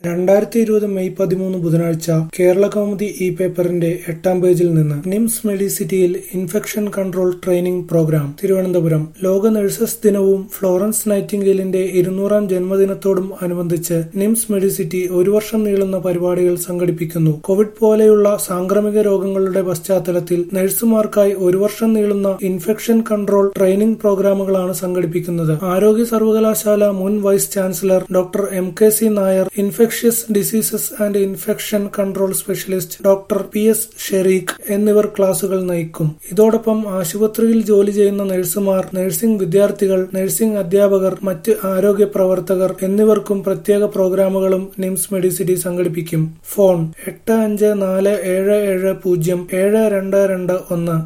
രണ്ടായിരത്തി ഇരുപത് മെയ് പതിമൂന്ന് ബുധനാഴ്ച കേരളകൗമുദി ഇ പേപ്പറിന്റെ എട്ടാം പേജിൽ നിന്ന് നിംസ് മെഡിസിറ്റിയിൽ infection control training program Thiruvananthapuram ലോക നഴ്സസ് ദിനവും ഫ്ലോറൻസ് നൈറ്റിംഗേലിന്റെ ഇരുന്നൂറാം ജന്മദിനത്തോടും അനുബന്ധിച്ച് നിംസ് മെഡിസിറ്റി ഒരു വർഷം നീളുന്ന പരിപാടികൾ സംഘടിപ്പിക്കുന്നു കോവിഡ് പോലെയുള്ള സാംക്രമിക രോഗങ്ങളുടെ പശ്ചാത്തലത്തിൽ നഴ്സുമാർക്കായി ഒരു വർഷം നീളുന്ന ഇൻഫെക്ഷൻ കൺട്രോൾ ട്രെയിനിംഗ് പ്രോഗ്രാമുകളാണ് സംഘടിപ്പിക്കുന്നത് ആരോഗ്യ സർവകലാശാല മുൻ vice chancellor doctor M K C Nair infectious diseases and infection control specialist doctor P S Shereekh എന്നിവർ ക്ലാസുകൾ നയിക്കും ഇതോടൊപ്പം ആശുപത്രിയിൽ ജോലി ചെയ്യുന്ന നഴ്സുമാർ നഴ്സിംഗ് വിദ്യാർത്ഥികൾ നഴ്സിംഗ് അധ്യാപകർ മറ്റ് ആരോഗ്യ പ്രവർത്തകർ എന്നിവർക്കും പ്രത്യേക പ്രോഗ്രാമുകളും നിംസ് മെഡിസിറ്റി സംഘടിപ്പിക്കും ഫോൺ എട്ട് അഞ്ച് നാല് ഏഴ് ഏഴ് പൂജ്യം ഏഴ് രണ്ട് രണ്ട് ഒന്ന്